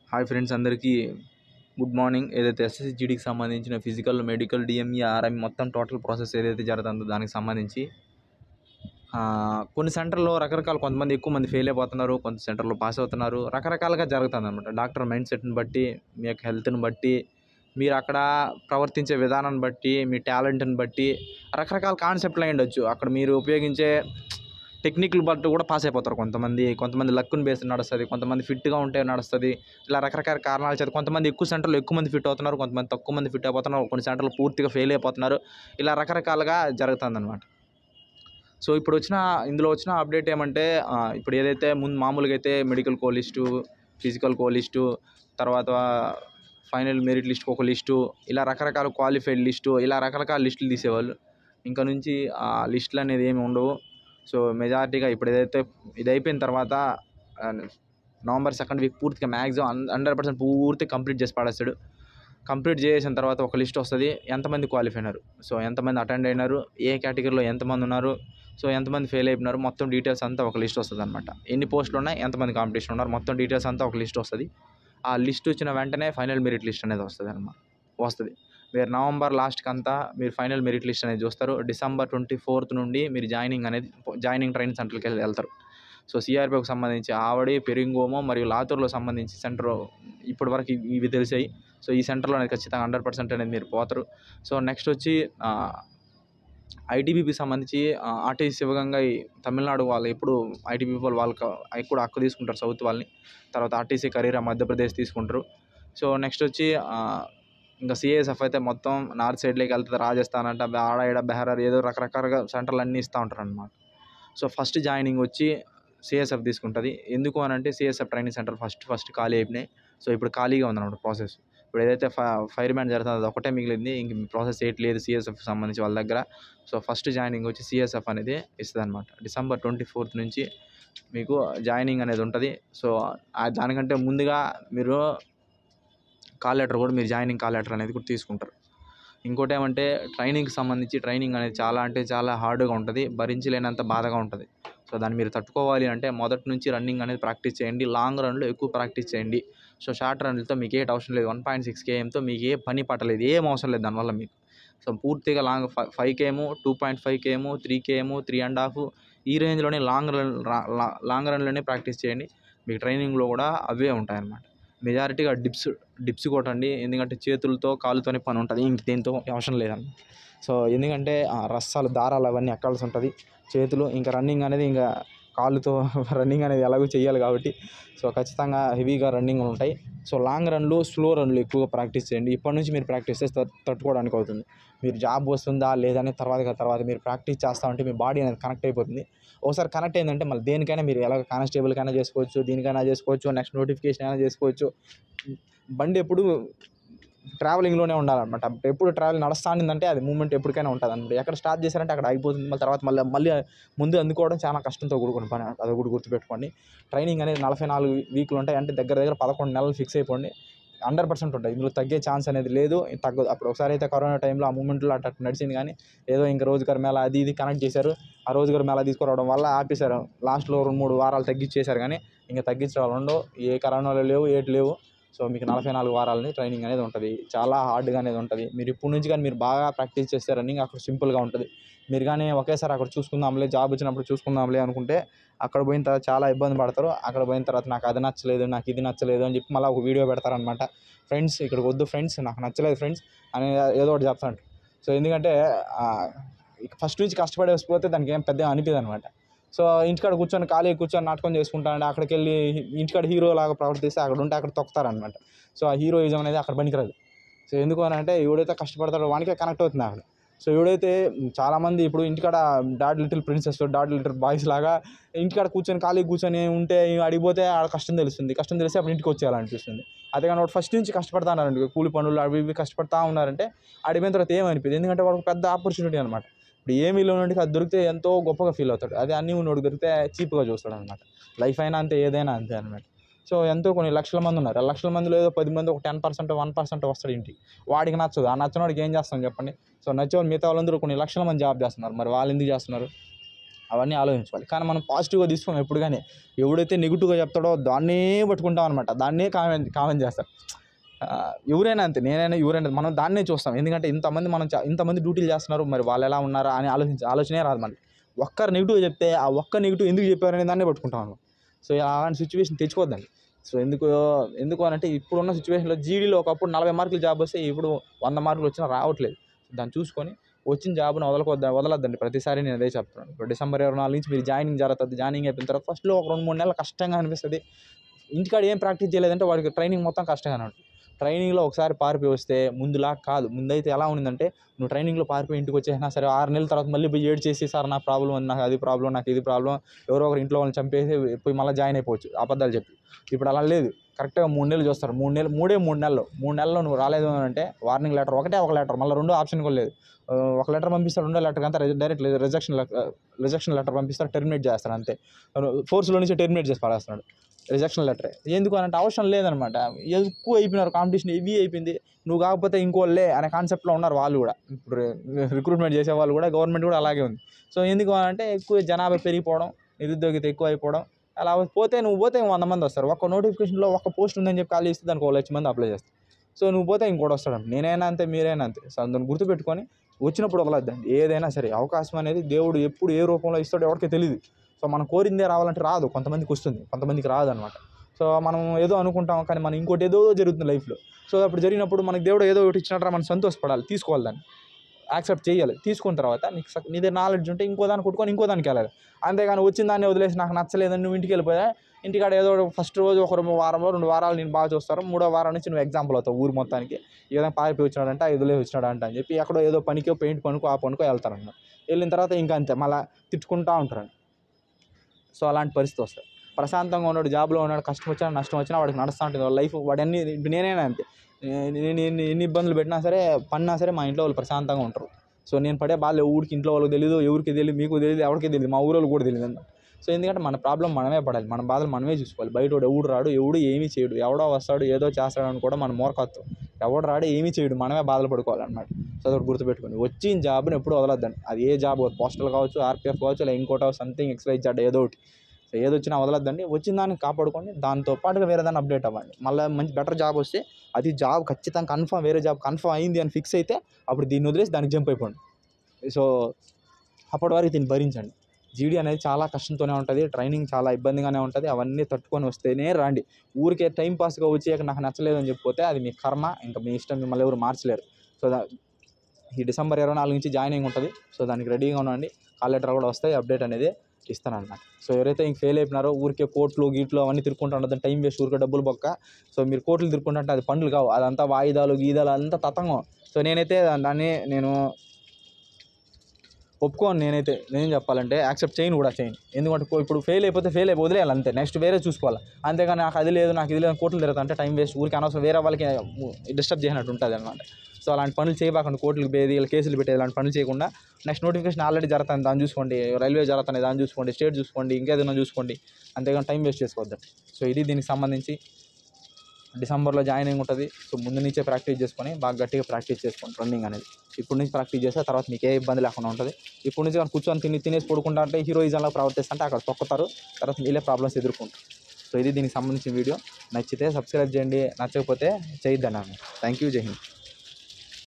hi friends అందరికీ good morning ఏదైతే ఎస్ఎస్జిడికి సంబంధించిన ఫిజికల్ మెడికల్ డిఎంఈ ఆర్ఎం మొత్తం టోటల్ ప్రాసెస్ ఏదైతే జరుగుతుందో దానికి సంబంధించి ఆ, కొన్ని సెంటర్లో రకరకాల కొంతమంది ఎక్కువ మంది ఫెయిల్ అయిపోతున్నారు కొంత సెంటర్లో పాస్ అవుతున్నారు రకరకాలుగా జరుగుతుంది అనమాట డాక్టర్ మైండ్ సెట్ని బట్టి మీ యొక్క హెల్త్ని బట్టి మీరు అక్కడ ప్రవర్తించే విధానాన్ని బట్టి మీ టాలెంట్ని బట్టి రకరకాల కాన్సెప్ట్లు అయి ఉండొచ్చు అక్కడ మీరు ఉపయోగించే టెక్నిక్లు బట్టి కూడా పాస్ అయిపోతారు కొంతమంది కొంతమంది లక్కుని బేస్ నడుస్తుంది కొంతమంది ఫిట్గా ఉంటే నడుస్తుంది ఇలా రకరకాల కారణాల చేత కొంతమంది ఎక్కువ సెంటర్లో ఎక్కువ మంది ఫిట్ అవుతున్నారు కొంతమంది తక్కువ మంది ఫిట్ అయిపోతున్నారు కొన్ని సెంటర్లు పూర్తిగా ఫెయిల్ అయిపోతున్నారు ఇలా రకరకాలుగా జరుగుతుంది అనమాట సో ఇప్పుడు వచ్చిన ఇందులో వచ్చిన అప్డేట్ ఏమంటే ఆ, ఇప్పుడు ఏదైతే ముందు మామూలుగా అయితే మెడికల్ కో లిస్టు ఫిజికల్ కో లిస్టు తర్వాత ఫైనల్ మెరిట్ లిస్ట్కి ఒక లిస్టు ఇలా రకరకాల క్వాలిఫైడ్ లిస్టు ఇలా రకరకాల లిస్టులు తీసేవాళ్ళు ఇంకా నుంచి ఆ లిస్టులు అనేది ఏమి ఉండవు సో మెజారిటీగా ఇప్పుడు ఏదైతే ఇది అయిపోయిన తర్వాత ఆ, నవంబర్ సెకండ్ వీక్ పూర్తిగా మ్యాక్సిమం హండ్రెడ్ పర్సెంట్ పూర్తి కంప్లీట్ చేసి పడేస్తాడు కంప్లీట్ చేసిన తర్వాత ఒక లిస్ట్ వస్తుంది ఎంతమంది క్వాలిఫై అయినారు సో ఎంతమంది అటెండ్ అయినారు ఏ కేటగిరీలో ఎంతమంది ఉన్నారు సో ఎంతమంది ఫెయిల్ అయిపోయినారు మొత్తం డీటెయిల్స్ అంతా ఒక లిస్ట్ వస్తుంది అనమాట ఎన్ని పోస్టులు ఉన్నాయి ఎంతమంది కాంపిటీషన్ ఉన్నారు మొత్తం డీటెయిల్స్ అంతా ఒక లిస్ట్ వస్తుంది ఆ లిస్ట్ వచ్చిన వెంటనే ఫైనల్ మెరిట్ లిస్ట్ అనేది వస్తుంది అనమాట వస్తుంది మీరు నవంబర్ లాస్ట్కి అంతా మీరు ఫైనల్ మెరిట్ లిస్ట్ అనేది చూస్తారు డిసెంబర్ ట్వంటీ ఫోర్త్ నుండి మీరు జాయినింగ్ అనేది జాయినింగ్ ట్రైనింగ్ సెంటర్కి వెళ్ళి వెళ్తారు సో సిఆర్పికి సంబంధించి ఆవడి పెరింగోమో మరియు లాతూర్లో సంబంధించి సెంటర్ ఇప్పటి వరకు ఇవి- ఇవి తెలిసాయి సో ఈ సెంటర్లో అనేది ఖచ్చితంగా హండ్రెడ్ పర్సెంట్ అనేది మీరు పోతారు సో నెక్స్ట్ వచ్చి ఐటీబీపీకి సంబంధించి ఆర్టీసీ శివగంగా ఈ తమిళనాడు వాళ్ళు ఎప్పుడు ఐటీబీపీ వాళ్ళు వాళ్ళకి ఎక్కువ హక్కు తీసుకుంటారు సౌత్ వాళ్ళని తర్వాత ఆర్టీసీ కరీరా మధ్యప్రదేశ్ తీసుకుంటారు సో నెక్స్ట్ వచ్చి ఆ, ఇంకా సిఏఎస్ఎఫ్ అయితే మొత్తం నార్త్ సైడ్లోకి వెళ్తుంది రాజస్థాన్ అంట ఆడ ఈడ బెహరార్ ఏదో రకరకాలుగా సెంటర్లు అన్నీ ఇస్తూ ఉంటారు అనమాట సో ఫస్ట్ జాయినింగ్ వచ్చి సిఎస్ఎఫ్ తీసుకుంటుంది ఎందుకు అని అంటే CSF training centre first first ఖాళీ అయిపోయినాయి సో ఇప్పుడు ఖాళీగా ఉందన్నమాట ప్రాసెస్ ఇప్పుడు ఏదైతే ఫ ఫైర్ మ్యాన్ జరుగుతుందో అది ఒకటే మిగిలింది ఇంక ప్రాసెస్ ఏట్ లేదు సిఎస్ఎఫ్ సంబంధించి వాళ్ళ దగ్గర సో ఫస్ట్ జాయినింగ్ వచ్చి సిఎస్ఎఫ్ అనేది ఇస్తుంది అనమాట డిసెంబర్ ట్వంటీ ఫోర్త్ నుంచి మీకు జాయినింగ్ అనేది ఉంటుంది సో ఆ దానికంటే ముందుగా మీరు కాల్ లెటర్ కూడా మీరు జాయినింగ్ కాల్ లెటర్ అనేది కూడా తీసుకుంటారు ఇంకోటి ఏమంటే ట్రైనింగ్కి సంబంధించి ట్రైనింగ్ అనేది చాలా అంటే చాలా హార్డ్గా ఉంటుంది భరించలేనంత బాధగా ఉంటుంది సో దాన్ని మీరు తట్టుకోవాలి అంటే మొదటి నుంచి రన్నింగ్ అనేది ప్రాక్టీస్ చేయండి లాంగ్ రన్లో ఎక్కువ ప్రాక్టీస్ చేయండి సో షార్ట్ రన్లతో మీకు ఏ అవసరం లేదు వన్ పాయింట్ సిక్స్ కేఎంతో మీకు ఏ పని పట్టలేదు ఏం అవసరం లేదు దానివల్ల మీకు సో పూర్తిగా long five KM two point five KM three KM three and half ఈ రేంజ్లోనే లాంగ్ రన్ లాంగ్ రన్లోనే ప్రాక్టీస్ చేయండి మీకు ట్రైనింగ్లో కూడా అవే ఉంటాయి అన్నమాట మెజారిటీగా డిప్స్ డిప్స్ కొట్టండి ఎందుకంటే చేతులతో కాలుతోనే పని ఉంటుంది ఇంక దేంతో అవసరం లేదన్న సో ఎందుకంటే ఆ రస్సాలు దారాలు అవన్నీ ఎక్కాల్సి ఉంటుంది చేతులు ఇంకా రన్నింగ్ అనేది ఇంకా కాళ్ళతో రన్నింగ్ అనేది ఎలాగో చేయాలి కాబట్టి సో ఖచ్చితంగా హెవీగా రన్నింగ్ ఉంటాయి సో లాంగ్ రన్లు స్లో రన్లు ఎక్కువగా ప్రాక్టీస్ చేయండి ఇప్పటి నుంచి మీరు ప్రాక్టీస్ చేస్తే తట్- తట్టుకోవడానికి అవుతుంది మీరు జాబ్ వస్తుందా లేదని తర్వాత తర్వాత మీరు ప్రాక్టీస్ చేస్తా ఉంటే మీ బాడీ అనేది కనెక్ట్ అయిపోతుంది ఒకసారి కనెక్ట్ అయిందంటే మళ్ళీ దేనికైనా మీరు ఎలా కానిస్టేబుల్కైనా చేసుకోవచ్చు దీనికైనా చేసుకోవచ్చు నెక్స్ట్ నోటిఫికేషన్ అయినా చేసుకోవచ్చు బండి ఎప్పుడు ట్రావెలింగ్లోనే ఉండాలన్నమాట ఎప్పుడు ట్రావెల్ నడుస్తా ఉండిందంటే అది మూమెంట్ ఎప్పటికైనా ఉంటుంది అనమాట ఎక్కడ స్టార్ట్ చేశారంటే అక్కడ అయిపోతుంది మళ్ళీ తర్వాత మళ్ళీ మళ్ళీ ముందు అందుకోవడం చాలా కష్టంతో కూడుకున్న పని అది కూడా గుర్తుపెట్టుకోండి ట్రైనింగ్ అనేది నలభై నాలుగు వీక్లు ఉంటాయి అంటే దగ్గర దగ్గర పదకొండు నెలలు ఫిక్స్ అయిపోండి హండ్రెడ్ పర్సెంట్ ఉంటాయి ఇందులో తగ్గే ఛాన్స్ అనేది లేదు తగ్గదు అప్పుడు ఒకసారి అయితే కరోనా టైంలో ఆ మూమెంట్లో అట్ట అట్ట నడిచింది కానీ ఏదో ఇంకా రోజుగారు మేళ అది ఇది కనెక్ట్ చేశారు ఆ రోజుగారు మేళ తీసుకురావడం వల్ల ఆపేశారు లాస్ట్లో రెండు మూడు వారాలు తగ్గించేశారు కానీ ఇంకా తగ్గించే వాళ్ళు ఉండవు ఏ కరోనాలో లేవు ఏటి లేవు సో మీకు నలభై నాలుగు వారాలని ట్రైనింగ్ అనేది ఉంటుంది చాలా హార్డ్గా అనేది ఉంటుంది మీరు ఇప్పుడు నుంచి కానీ మీరు బాగా ప్రాక్టీస్ చేస్తే రన్నింగ్ అక్కడ సింపుల్గా ఉంటుంది మీరు కానీ ఒకేసారి అక్కడ చూసుకుందాంలే జాబ్ వచ్చినప్పుడు చూసుకుందాంలే అనుకుంటే అక్కడ పోయిన తర్వాత చాలా ఇబ్బంది పడతారు అక్కడ పోయిన తర్వాత నాకు అది నచ్చలేదు నాకు ఇది నచ్చలేదు అని చెప్పి మళ్ళీ ఒక వీడియో పెడతారనమాట ఫ్రెండ్స్ ఇక్కడికి వద్దు ఫ్రెండ్స్ నాకు నచ్చలేదు ఫ్రెండ్స్ అని ఏదో ఒకటి చెప్తాను సో ఎందుకంటే ఫస్ట్ నుంచి కష్టపడి వస్తే దానికి ఏం పెద్దగా అనిపించదు అనమాట సో ఇంటికాడ కూర్చొని ఖాళీ కూర్చొని నాటకం చేసుకుంటానంటే అక్కడికి వెళ్ళి ఇంటికాడ హీరో లాగా ప్రవర్తిస్తే అక్కడ ఉంటే అక్కడ తొక్కుతారనమాట సో ఆ హీరోయిజం అనేది అక్కడ పనికిరాదు సో ఎందుకు అని అంటే ఎవడైతే కష్టపడతాడో వానికే కనెక్ట్ అవుతుంది అక్కడ సో ఎవడైతే చాలామంది ఇప్పుడు ఇంటికాడ dad little princess dad little boys లాగా ఇంటికాడ కూర్చొని ఖాళీ కూర్చొని ఉంటే అడిగిపోతే ఆడ కష్టం తెలుస్తుంది కష్టం తెలిస్తే అప్పుడు ఇంటికి వచ్చేయాలనిపిస్తుంది అదే కానీ వాడు ఫస్ట్ నుంచి కష్టపడతా ఉన్నారండి కూలి పనులు అవి ఇవి కష్టపడతా ఉన్నారంటే అడిగిన తర్వాత ఏమనిపించింది ఎందుకంటే వాడికి పెద్ద ఆపర్చునిటీ అనమాట ఇప్పుడు ఏమీ లేనివాడికి అది దొరికితే ఎంతో గొప్పగా ఫీల్ అవుతాడు అదే అన్నీ ఉన్నోడికి దొరికితే చీప్గా చూస్తాడు అనమాట లైఫ్ అయినా అంతే ఏదైనా అంతే అనమాట సో ఎంతో కొన్ని లక్షల మంది ఉన్నారు ఆ లక్షల మందిలో ఏదో పది మంది ఒక టెన్ పర్సెంట్ వన్ పర్సెంట్ వస్తాడు ఇంటికి వాడికి నచ్చదు ఆ నచ్చని వాడికి ఏం చేస్తాం చెప్పండి సో నచ్చేవాళ్ళు మిగతా వాళ్ళందరూ కొన్ని లక్షల మంది జాబ్ చేస్తున్నారు మరి వాళ్ళు ఎందుకు చేస్తున్నారు అవన్నీ ఆలోచించుకోవాలి కానీ మనం పాజిటివ్గా తీసుకోం ఎప్పుడు కానీ ఎవడైతే నెగిటివ్గా చెప్తాడో దాన్నే పట్టుకుంటాం అనమాట దాన్నే కామెంట్ కామెంట్ చేస్తారు ఆ, ఎవరైనా అంతే నేనైనా ఎవరైనా మనం దాన్నే చూస్తాం ఎందుకంటే ఇంతమంది మనం చా- ఇంతమంది డ్యూటీలు చేస్తున్నారు మరి వాళ్ళు ఎలా ఉన్నారా అని ఆలోచించి ఆలోచనే రాదు మనకి ఒక్కరు నెగిటివ్ చెప్తే ఆ ఒక్క నెగిటివ్ ఎందుకు చెప్పారనే దాన్నే పట్టుకుంటాం మనం సో అలాంటి సిచ్యువేషన్ తెచ్చుకోవద్దండి సో ఎందుకు ఎందుకు అని అంటే ఇప్పుడున్న సిచ్యువేషన్లో జీడీలో ఒకప్పుడు నలభై మార్కులు జాబ్ వస్తే ఇప్పుడు వంద మార్కులు వచ్చినా రావట్లేదు దాన్ని చూసుకొని వచ్చిన జాబ్ను వదలకొద్ద వదలొద్దండి ప్రతిసారి నేను అదే చెప్తున్నాను ఇప్పుడు డిసెంబర్ ఇరవై నాలుగు నుంచి మీరు జాయినింగ్ జరుగుతుంది జాయినింగ్ అయిపోయిన తర్వాత ఫస్ట్లో ఒక రెండు మూడు నెలలు కష్టంగా అనిపిస్తుంది ఇంటికాడ ఏం ప్రాక్టీస్ చేయలేదంటే వాడికి ట్రైనింగ్ మొత్తం కష్టంగానే ఉంటుంది ట్రైనింగ్లో ఒకసారి పారిపోయి వస్తే ముందులా కాదు ముందైతే ఎలా ఉండిందంటే నువ్వు ట్రైనింగ్లో పారిపోయి ఇంటికి వచ్చేసినా సరే ఆరు నెలల తర్వాత మళ్ళీ పోయి ఏడు చేసి సార్ నాకు ప్రాబ్లం ఉంది నాకు అది ప్రాబ్లం నాకు ఇది ప్రాబ్లం ఎవరో ఒకరు ఇంట్లో వాళ్ళని చంపేసి పోయి మళ్ళీ జాయిన్ అయిపోవచ్చు అబద్ధాలు చెప్పి ఇప్పుడు అలా లేదు కరెక్ట్గా మూడు నెలలు చూస్తారు మూడు నెలలు మూడే మూడు నెలలు మూడు నెలల్లో నువ్వు రాలేదు అని అంటే వార్నింగ్ లెటర్ ఒకటే ఒక లెటర్ మళ్ళీ రెండో ఆప్షన్ కూడా లేదు ఆ, ఒక లెటర్ పంపిస్తారు రెండో లెటర్ అంతా డైరెక్ట్ రిజెక్షన్ రిజెక్షన్ లెటర్ పంపిస్తారు టెర్మినేట్ చేస్తారు అంతే ఫోర్స్లో నుంచి టెర్మినేట్ చేసి పడేస్తున్నాడు రిజెక్షన్ లెటర్ ఎందుకు అని అంటే అవసరం లేదనమాట ఎక్కువ అయిపోయినారు కాంపిటీషన్ హెవీ అయిపోయింది నువ్వు కాకపోతే ఇంకోళ్ళే అనే కాన్సెప్ట్లో ఉన్నారు వాళ్ళు కూడా ఇప్పుడు రిక్రూట్మెంట్ చేసే వాళ్ళు కూడా గవర్నమెంట్ కూడా అలాగే ఉంది సో ఎందుకు అని అంటే ఎక్కువ జనాభా పెరిగిపోవడం నిరుద్యోగిత ఎక్కువ అయిపోవడం అలా పోతే నువ్వు పోతే వంద మంది వస్తారు ఒక్క నోటిఫికేషన్లో ఒక్క పోస్ట్ ఉందని చెప్పి ఖాళీ ఇస్తే దానికి ఒక లక్ష మంది అప్లై చేస్తారు సో నువ్వు పోతే ఇంకోటి వస్తాడు నేనైనా అంతే మీరైనా అంతే సో దాన్ని గుర్తుపెట్టుకొని వచ్చినప్పుడు వదలద్దండి ఏదైనా సరే అవకాశం అనేది దేవుడు ఎప్పుడు ఏ రూపంలో ఇస్తాడో ఎవరికీ తెలియదు సో మనం కోరిందే రావాలంటే రాదు కొంతమందికి వస్తుంది కొంతమందికి రాదు అనమాట సో మనం ఏదో అనుకుంటాం కానీ మనం ఇంకోటి ఏదో జరుగుతుంది లైఫ్లో సో అప్పుడు జరిగినప్పుడు మనకి దేవుడు ఏదో ఒకటి ఇచ్చినట్టు మనం సంతోషపడాలి తీసుకోవాలి దాన్ని యాక్సెప్ట్ చేయాలి తీసుకున్న తర్వాత నీకు సక్- నీ దగ్గర నాలెడ్జ్ ఉంటే ఇంకో దాన్ని కొట్టుకొని ఇంకో దానికి వెళ్ళాలి అంతేగాని వచ్చిన దాన్ని వదిలేసి నాకు నచ్చలేదని నువ్వు ఇంటికి వెళ్ళిపోయా ఇంటికాడ ఏదో ఫస్ట్ రోజు ఒక రెండు వారంలో రెండు వారాలు నేను బాగా చూస్తారు మూడో వారం నుంచి నువ్వు ఎగ్జాంపుల్ అవుతావు ఊరు మొత్తానికి ఈ విధంగా పారిపోయి వచ్చినాడంటే ఐదులే వచ్చినాడంట అని చెప్పి ఎక్కడో ఏదో పనికో పెయింట్ పనుకో ఆ పనుకో వెళ్తారన్నమాట వెళ్ళిన తర్వాత ఇంకా అంతే మళ్ళీ తిట్టుకుంటా ఉంటారు సో అలాంటి పరిస్థితి వస్తుంది ప్రశాంతంగా ఉన్నాడు జాబ్లో ఉన్నాడు కష్టం వచ్చినా నష్టం వచ్చినా వాడికి నడుస్తూ ఉంటుంది వాళ్ళ లైఫ్ వాడు అన్ని ఇప్పుడు నేనైనా అంతే నేను నేను ఎన్ని ఎన్ని ఇబ్బందులు పెట్టినా సరే పడినా సరే మా ఇంట్లో వాళ్ళు ప్రశాంతంగా ఉంటారు సో నేను పడే బాధలు ఎవరికి ఇంట్లో వాళ్ళకి తెలియదు ఎవరికి తెలియదు మీకు తెలియదు ఎవరికి తెలియదు మా ఊరోళ్ళు కూడా తెలియదు అన్నమాట సో ఎందుకంటే మన ప్రాబ్లం మనమే పడాలి మన బాధలు మనమే చూసుకోవాలి బయట వాడు ఎవడు రాడు ఎవడు ఏమీ చేయడు ఎవడో వస్తాడు ఏదో చేస్తాడు అని కూడా మన మూర్ఖత్వం ఎవడు రాడు ఏమీ చేయడు మనమే బాధలు పడుకోవాలన్నమాట సో అదొకటి గుర్తుపెట్టుకోండి వచ్చిన జాబ్ని ఎప్పుడు వదలొద్దండి అది ఏ జాబ్ పోస్టల్ కావచ్చు ఆర్పిఎఫ్ కావచ్చు లేదా ఇంకోటో సంథింగ్ ఎక్స్వైజ్ జడ్ ఏదో ఒకటి సో ఏది వచ్చినా వదలొద్దండి వచ్చిన దాన్ని కాపాడుకోండి దాంతో పాటుగా వేరే దాన్ని అప్డేట్ అవ్వండి మళ్ళీ మంచి బెటర్ జాబ్ వస్తే అది జాబ్ ఖచ్చితంగా కన్ఫర్మ్ వేరే జాబ్ కన్ఫర్మ్ అయింది అని ఫిక్స్ అయితే అప్పుడు దీన్ని వదిలేసి దానికి జంప్ అయిపోండి సో అప్పటి వరకు దీన్ని భరించండి జీడీ అనేది చాలా కష్టంతోనే ఉంటుంది ట్రైనింగ్ చాలా ఇబ్బందిగానే ఉంటుంది అవన్నీ తట్టుకొని వస్తేనే రండి ఊరికే టైం పాస్గా వచ్చి "ఇక నాకు నచ్చలేదు అని చెప్పిపోతే అది మీ కర్మ ఇంకా మీ ఇష్టం మిమ్మల్ని ఎవరు మార్చలేరు సో దా ఈ డిసెంబర్ ఇరవై నాలుగు నుంచి జాయినింగ్ ఉంటుంది సో దానికి రెడీగా ఉండండి కాల్ లెటర్ కూడా వస్తాయి అప్డేట్ అనేది ఇస్తాను అనమాట సో ఎవరైతే ఇంక ఫెయిల్ అయిపోయినారో ఊరికే కోర్టులు గీట్లు అవన్నీ తిరుక్కుంటా టైం వేస్ట్ ఊరికే డబ్బులు బొక్క సో మీరు కోర్టులు తిరుక్కుంటుంటే అది పండ్లు కావు అదంతా వాయిదాలు గీదాలు అంతా తతంగం సో నేనైతే దాన్ని నేను ఒప్పుకోను నేనైతే నేను చెప్పాలంటే యాక్సెప్ట్ చేయను కూడా చేయను ఎందుకంటే కో- ఇప్పుడు ఫెయిల్ అయిపోతే ఫెయిల్ అయిపోయి వదిలేయాలి అంతే నెక్స్ట్ వేరే చూసుకోవాలి అంతేగాని నాకు అది లేదు నాకు ఇది లేదు కోర్టులు తిరుగుతా అంటే టైం వేస్ట్ ఊరికి అనవసరం వేరే వాళ్ళకి డిస్టర్బ్ చేసినట్టు ఉంటుంది అనమాట సో అలాంటి పనులు చేయబాకండి కోర్టులకు పోయేది ఇలా కేసులు పెట్టేది అలాంటి పనులు చేయకుండా నెక్స్ట్ నోటిఫికేషన్ ఆల్రెడీ జరుగుతుంది దాన్ని చూసుకోండి రైల్వే జరుగుతుంది దాన్ని చూసుకోండి స్టేట్ చూసుకోండి ఇంకేదైనా చూసుకోండి అంతేగాని టైం వేస్ట్ చేసుకోవద్దండి సో ఇది దీనికి సంబంధించి డిసెంబర్లో జాయినింగ్ ఉంటుంది సో ముందు నుంచే ప్రాక్టీస్ చేసుకొని బాగా గట్టిగా ప్రాక్టీస్ చేసుకోండి రన్నింగ్ అనేది ఇప్పుడు నుంచి ప్రాక్టీస్ చేస్తే తర్వాత మీకు ఏ ఇబ్బంది లేకుండా ఉంటుంది ఇప్పుడు నుంచి కానీ కూర్చొని తిని తినేసి పడుకుంటా అంటే హీరోయిజంలో ప్రవర్తిస్తుంటే అక్కడ తొక్కుతారు తర్వాత వీళ్ళే ప్రాబ్లమ్స్ ఎదుర్కొంటారు సో ఇది దీనికి సంబంధించిన వీడియో నచ్చితే సబ్స్క్రైబ్ చేయండి నచ్చకపోతే చేయొద్దండి థ్యాంక్ యూ జై హింద్